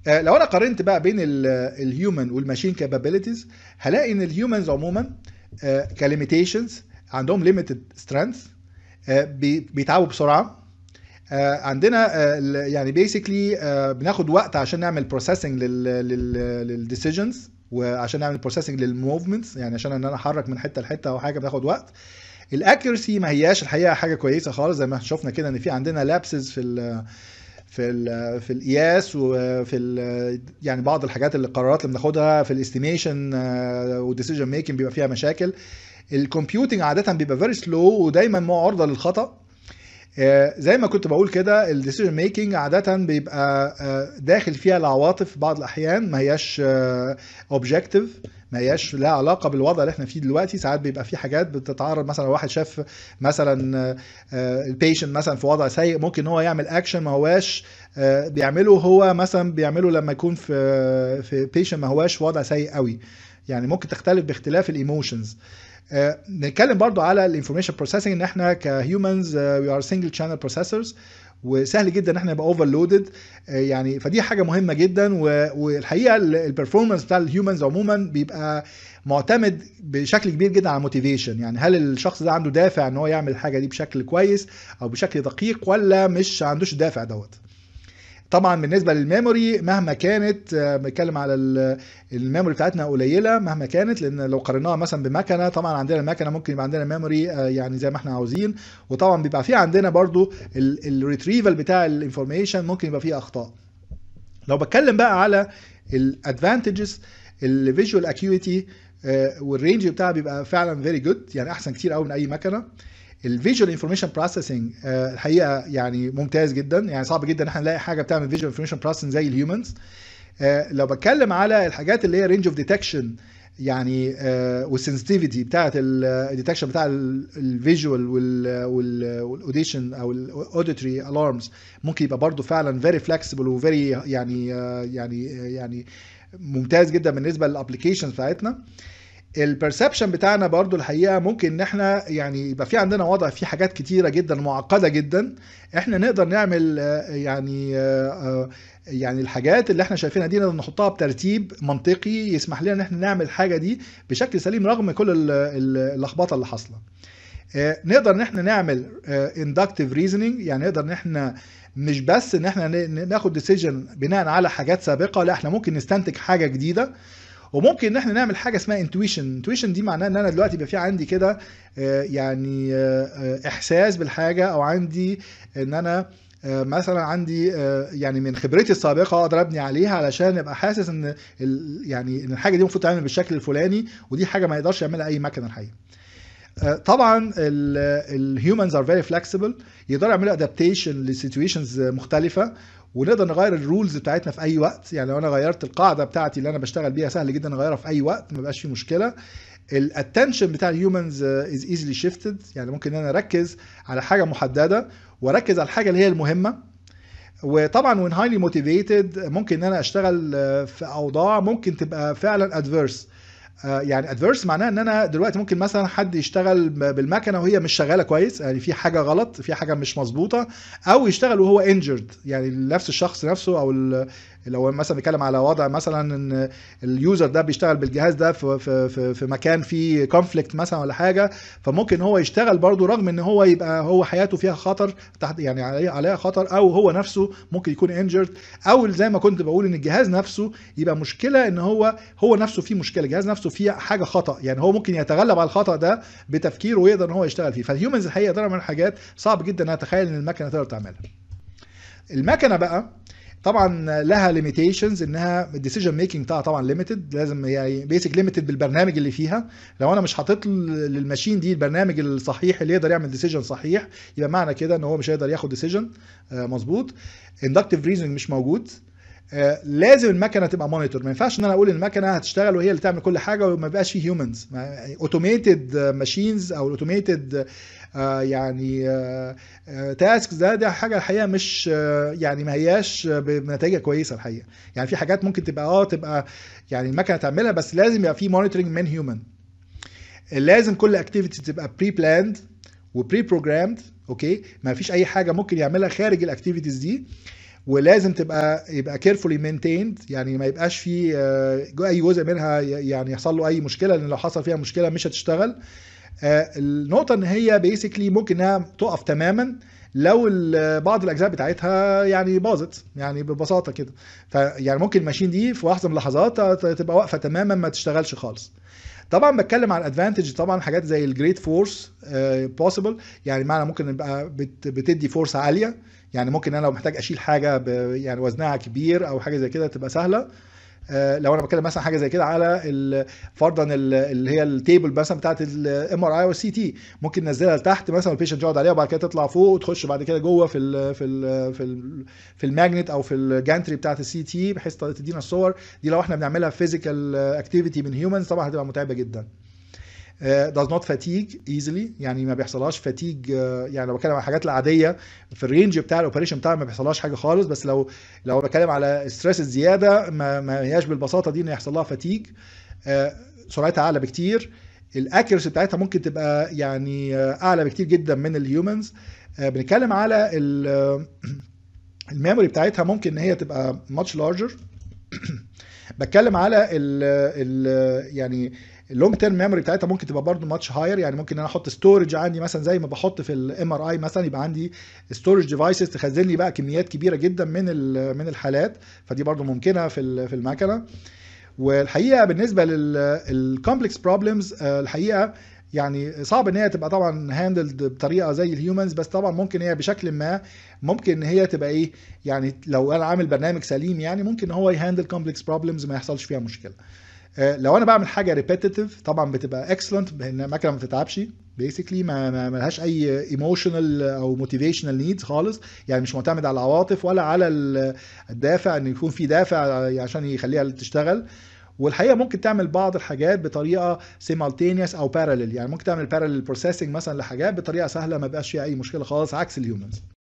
آه، لو انا قارنت بقى بين الهيومن والماشين كابابيلتيز هلاقي ان الهيومنز عموما كليميتيشنز عندهم ليميتد سترينث بيتعبوا بسرعه آه، عندنا آه، ال- يعني بيسكلي بناخد وقت عشان نعمل بروسيسنج للديسيجنز وعشان نعمل بروسيسنج للموفمنتس يعني عشان ان انا احرك من حته لحته او حاجه بتاخد وقت الاكيرسي ما هياش الحقيقه حاجه كويسه خالص زي ما شفنا كده ان في عندنا لابسز في ال في ال في القياس وفي ال يعني بعض الحاجات اللي القرارات اللي بناخدها في الاستيميشن والديسيجن ميكنج بيبقى فيها مشاكل الكمبيوتنج عاده بيبقى فيري سلو ودايما معرضه للخطا آه، زي ما كنت بقول كده الديسيجن ميكنج عاده بيبقى آه، داخل فيها العواطف بعض الاحيان ما هياش اوبجكتيف ما هياش لها علاقه بالوضع اللي احنا فيه دلوقتي ساعات بيبقى في حاجات بتتعرض مثلا لو واحد شاف مثلا البيشنت مثلا في وضع سيء ممكن هو يعمل اكشن ما هواش آه، بيعمله هو مثلا بيعمله لما يكون في في بيشنت ما هواش في وضع سيء قوي يعني ممكن تختلف باختلاف الايموشنز آه، نتكلم برضو على الانفورميشن بروسيسنج ان احنا كهيومنز وي ار سنجل شانل بروسيسورز وسهل جدا ان احنا نبقى اوفرلودد يعني فدي حاجه مهمه جدا و- والحقيقه البرفورمانس بتاع الهيومنز عموما بيبقى معتمد بشكل كبير جدا على الموتيفيشن يعني هل الشخص ده عنده دافع ان هو يعمل الحاجه دي بشكل كويس او بشكل دقيق ولا مش عندوش الدافع دوت طبعا بالنسبه للميموري مهما كانت آه، بنتكلم على ال- الميموري بتاعتنا قليله مهما كانت لان لو قارناها مثلا بمكنه طبعا عندنا المكنه ممكن يبقى عندنا ميموري آه، يعني زي ما احنا عاوزين وطبعا بيبقى في عندنا برضو الريتريفال بتاع الانفورميشن ممكن يبقى فيه اخطاء لو بتكلم بقى على الادفانتجز الفيجوال اكيوتي والرينج بتاعها بيبقى فعلا فيري جود يعني احسن كتير قوي من اي مكنه الفيجوال انفورميشن بروسيسنج الحقيقه يعني ممتاز جدا يعني صعب جدا ان احنا نلاقي حاجه بتعمل فيجوال انفورميشن بروسيسنج زي الهيومنز لو بتكلم على الحاجات اللي هي رينج اوف ديتكشن يعني والسنسيتيفيتي بتاعت الديتكشن بتاع الفيجوال والاوديشن او الاوديتري الارمز ممكن يبقى برضو فعلا فيري فلكسبل وفيري يعني آه، يعني يعني ممتاز جدا بالنسبه للابلكيشنز بتاعتنا البرسبشن بتاعنا برضو الحقيقه ممكن ان احنا يعني يبقى في عندنا وضع فيه حاجات كتيره جدا معقده جدا احنا نقدر نعمل آه، يعني آه، آه، يعني الحاجات اللي احنا شايفينها دي نقدر نحطها بترتيب منطقي يسمح لنا ان احنا نعمل الحاجه دي بشكل سليم رغم كل ال- ال- اللخبطه اللي حاصله آه، نقدر ان احنا نعمل اندكتيف ريزنينج يعني نقدر ان احنا مش بس ان احنا ن- ناخد ديسيجن بناء على حاجات سابقه لا احنا ممكن نستنتج حاجه جديده وممكن ان احنا نعمل حاجه اسمها انتويشن انتويشن دي معناها ان انا دلوقتي يبقى في عندي كده آه، يعني آه، آه، احساس بالحاجه او عندي ان انا آه، مثلا عندي آه، يعني من خبرتي السابقه اقدر ابني عليها علشان ابقى حاسس ان ال- يعني ان الحاجه دي المفروض تعمل بالشكل الفلاني ودي حاجه ما يقدرش يعملها اي مكنه الحقيقه آه، طبعا الهيومنز ار فيري فلكسبل يقدروا يعملوا ادابتيشن لسيتويشنز مختلفه ونقدر نغير الرولز بتاعتنا في اي وقت يعني لو انا غيرت القاعده بتاعتي اللي انا بشتغل بيها سهل جدا اغيرها في اي وقت ما بقاش في مشكله الاتنشن بتاع الهيومنز از ايزلي شيفتد يعني ممكن ان انا اركز على حاجه محدده واركز على الحاجه اللي هي المهمه وطبعا وين هايلي موتيفيتد ممكن ان انا اشتغل آه، في اوضاع ممكن تبقى فعلا ادفيرس يعني ادفيرس معناه ان انا دلوقتي ممكن مثلا حد يشتغل ب- بالمكنه وهي مش شغاله كويس يعني في حاجه غلط في حاجه مش مظبوطه او يشتغل وهو انجرد يعني نفس الشخص نفسه او ال- لو مثلا بيتكلم على وضع مثلا ان اليوزر ده بيشتغل بالجهاز ده في في في, في مكان فيه كونفليكت مثلا ولا حاجه فممكن هو يشتغل برضه رغم ان هو يبقى هو حياته فيها خطر تحت يعني عليه عليها خطر او هو نفسه ممكن يكون انجرد او زي ما كنت بقول ان الجهاز نفسه يبقى مشكله ان هو هو نفسه فيه مشكله الجهاز نفسه فيه حاجه خطا يعني هو ممكن يتغلب على الخطا ده بتفكيره ويقدر ان هو يشتغل فيه فالهيومنز الحقيقه يقدروا يعملوا حاجات صعب جدا ان اتخيل ان المكنه تقدر تعملها المكنه بقى طبعا لها ليميتيشنز انها الديسيجن ميكنج بتاعها طبعا ليميتد لازم يعني بيسك ليميتد بالبرنامج اللي فيها لو انا مش حاطط للماشين دي البرنامج الصحيح اللي يقدر يعمل ديسيجن صحيح يبقى معنى كده ان هو مش هيقدر ياخد ديسيجن مظبوط اندكتيف ريزنج مش موجود آه، لازم المكنه تبقى مونيتور ما ينفعش ان انا اقول المكنه هتشتغل وهي اللي تعمل كل حاجه وما يبقاش فيه هيومنز اوتوميتد ماشينز او اوتوميتد يعني تاسكس ده ده حاجه الحقيقه مش آه، يعني ما هياش بنتائجها كويسه الحقيقه يعني في حاجات ممكن تبقى اه تبقى يعني المكنه تعملها بس لازم يبقى في مونيتورنج من هيومن لازم كل اكتيفيتي تبقى بري بلاند وبري بروجرامد اوكي ما فيش اي حاجه ممكن يعملها خارج الاكتيفيتيز دي ولازم تبقى يبقى كيرفولي مينتيند يعني ما يبقاش في آه، اي جزء منها يعني يحصل له اي مشكله لان لو حصل فيها مشكله مش هتشتغل آه، النقطه ان هي بيسكلي ممكن انها تقف تماما لو ال- بعض الاجزاء بتاعتها يعني باظت يعني ببساطه كده فيعني ممكن الماشين دي في لحظه من اللحظات تبقى واقفه تماما ما تشتغلش خالص طبعا بتكلم عن ادفانتج طبعا حاجات زي الجريت فورس بوسيبل يعني معنى ممكن يبقى بت- بتدي فورس عاليه يعني ممكن انا لو محتاج اشيل حاجه ب- يعني وزنها كبير او حاجه زي كده تبقى سهله آه، لو انا بتكلم مثلا حاجه زي كده على ال- فرضا ال- اللي هي التيبل مثلا بتاعت الام ار اي والسي تي ممكن ننزلها لتحت مثلا البيشنت يقعد عليها وبعد كده تطلع فوق وتخش بعد كده جوه في ال في ال في ال في الماجنت او في الجانتري بتاعت السي تي بحيث تدينا الصور دي لو احنا بنعملها فيزيكال اكتيفيتي من هيومنز طبعا هتبقى متعبه جدا آه، does not fatigue easily يعني ما بيحصلهاش فاتيج يعني لو بتكلم على الحاجات العاديه في الرينج بتاع الاوبريشن بتاعها ما بيحصلهاش حاجه خالص بس لو لو بتكلم على ستريس الزياده ما ما هياش بالبساطه دي ان يحصل لها فاتيج سرعتها اعلى بكتير الاكيرسي بتاعتها ممكن تبقى يعني آه، اعلى بكتير جدا من الهيومنز بنتكلم على ال- الميموري بتاعتها ممكن ان هي تبقى much larger بتكلم على ال ال يعني اللونج تيرم ميموري بتاعتها ممكن تبقى برضه ماتش هاير يعني ممكن انا احط ستورج عندي مثلا زي ما بحط في الام ار اي مثلا يبقى عندي ستورج ديفايسز تخزن لي بقى كميات كبيره جدا من ال- من الحالات فدي برضه ممكنه في ال- في المكنه والحقيقه بالنسبه للكومبلكس بروبلمز الحقيقه يعني صعب ان هي تبقى طبعا هاندلد بطريقه زي الهيومنز بس طبعا ممكن هي بشكل ما ممكن ان هي تبقى ايه يعني لو انا عامل برنامج سليم يعني ممكن هو يهاندل كومبلكس بروبلمز ما يحصلش فيها مشكله آه، لو انا بعمل حاجه ريبيتيتيف طبعا بتبقى اكسلنت ان المكنه ما بتتعبش بيسكلي ما ما- ما لهاش اي ايموشنال او موتيفيشنال نيدز خالص يعني مش معتمد على العواطف ولا على ال- الدافع ان يكون في دافع عشان يخليها تشتغل والحقيقه ممكن تعمل بعض الحاجات بطريقه سيمالتينيوس او باراليل يعني ممكن تعمل باراليل بروسيسنج مثلا لحاجات بطريقه سهله ما بيبقاش فيها اي مشكله خالص عكس الهيومنز